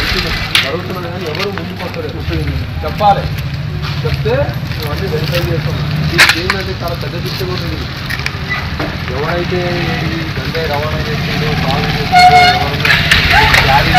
జరుగుతున్నాయి కానీ ఎవరు ముందుకు వస్తలేదు చెప్పాలి చెప్తే ఇవన్నీ వెరిఫై చేస్తాం ఇది ఏంటంటే చాలా పెద్ద శిక్ష కూడా ఉంది ఎవరైతే ఈ గంజాయి రవాణా చేస్తుందో సాగు చేస్తుందో ఎవరైనా క్యారీ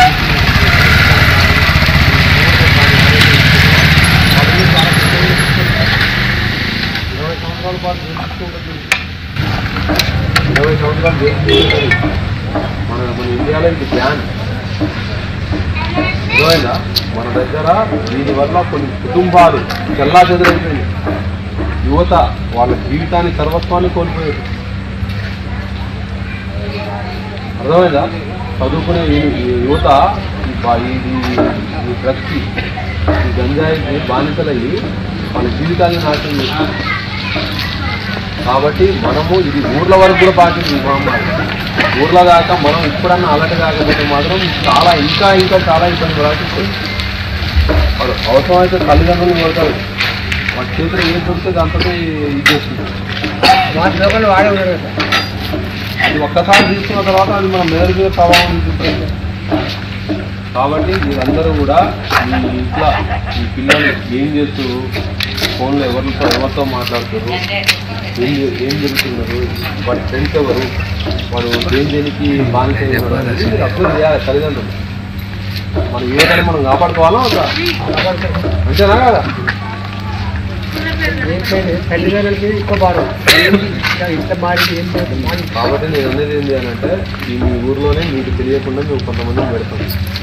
ఇరవై సంవత్సరాల పాటు జైలు ఇరవై సంవత్సరాలు జైలు మన మన ఇండియాలో ఇది బ్యాన్ అర్థమైందా మన దగ్గర దీనివల్ల కొన్ని కుటుంబాలు చెల్లా చెదరైపోయింది యువత వాళ్ళ జీవితాన్ని సర్వస్వాన్ని కోల్పోయారు అర్థమైందా చదువుకునే ఈ ఈ యువత ఈ బా- ఈ ఈ- ఈ డ్రగ్స్కి ఈ గంజాయికి బానిసలయ్యి వాళ్ళ జీవితాన్ని నాశనం చేస్తారు కాబట్టి మనము ఇది ఊర్ల వరకు కూడా పాటింది ఈ మహమ్మారి ఊర్లో కాక మనం ఇప్పుడన్నా అలర్ట్ కాకపోతే మాత్రం చాలా ఇంకా ఇంకా చాలా ఇబ్బంది పడాల్సి వాడు అవసరమైతే తల్లిదండ్రులు కొడతారు వాడి చేతిలో ఏం దొరికితే దాంతో ఇది చేస్తుంది వాటి లోకల్ వాడే ఉన్నారు కదా అది ఒక్కసారి తీసుకున్న తర్వాత అది మన మెదడు మీద ప్రభావం చూపుతుంది కాబట్టి మీరందరూ కూడా మీ ఇంట్లో మీ పిల్లలు ఏం చేస్తూ ఫోన్లో ఎవరితో ఎవరితో మాట్లాడుతారు ఏం చే- ఏం జరుగుతున్నారు వాడి ఫ్రెండ్స్ ఎవరు వాడు దేని దేనికి బానిస అయినాడు అనేది మీరు అబ్జర్వ్ చేయాలి తల్లిదండ్రులు మన యువతని మనం కాపాడుకోవాలా వద్దా అంతేనా కదా ఏంటంటే తల్లిదండ్రులకి ఎక్కువ భారం ఏంటి ఇంకా ఇంత మారి ఏం లేదు మారి కాబట్టి నేను అనేది ఏంటి అని అంటే ఈ మీ ఊర్లోనే మీకు తెలియకుండా మేము కొంతమందిని పెడతాం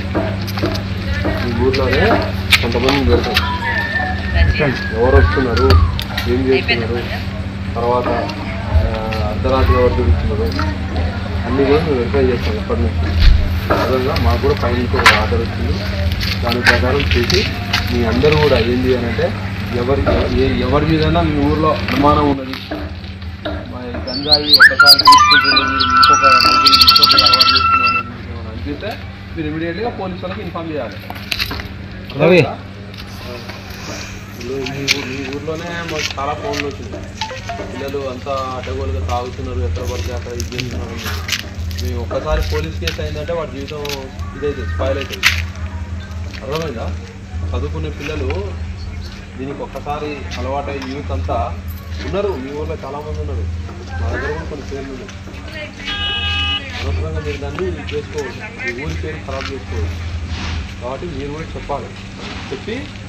మీ ఊర్లోనే కొంతమందిని పెడతాం ఎవరు వస్తున్నారు ఏం చేస్తున్నారు తర్వాత ఆ, అర్ధరాత్రి ఎవరు తిరుగుతున్నారు అన్నీ కూడా మేము వెరిఫై చేస్తాం ఎప్పటి నుంచి విధంగా మాకు కూడా పైనుంచి ఒక ఆర్డర్ వచ్చింది దాని ప్రకారం చేసి మీ అందరూ కూడా ఏంటి అని అంటే ఎవరి ఏ- ఎవరి మీదైనా మీ ఊర్లో అనుమానం ఉన్నది మా ఈ గంజాయి ఒకసారి తీసుకుంటుంది మీరు ఇంకొక మంది ఇంకొక అలవాటు చేస్తున్నారు అనేది మీకు ఏమైనా అనిపిస్తే మీరు ఇమీడియట్గా పోలీస్ వాళ్ళకి ఇన్ఫామ్ చేయాలి రవి. ఇప్పుడు మీ ఊ- మీ ఊర్లోనే మాకు చాలా ఫోన్లు వచ్చింది పిల్లలు అంతా అడ్డగోలుగా తాగుతున్నారు ఎక్కడ పడితే అక్కడ ఇది చేస్తున్నారు అని. మేము ఒక్కసారి పోలీస్ కేసు అయిందంటే వాడి జీవితం ఇదైతే స్పాయిల్ అవుతుంది అర్థమైందా చదువుకునే పిల్లలు దీనికి ఒక్కసారి అలవాటై యూత్ అంతా ఉన్నారు మీ ఊర్లో చాలా మంది ఉన్నారు మా దగ్గర కూడా కొన్ని పేర్లు ఉన్నాయి అనవసరంగా మీరు దాన్ని చేసుకోవచ్చు మీ ఊరి పేరు ఖరాబ్ చేసుకోవచ్చు కాబట్టి మీరు కూడా చెప్పాలి చెప్పి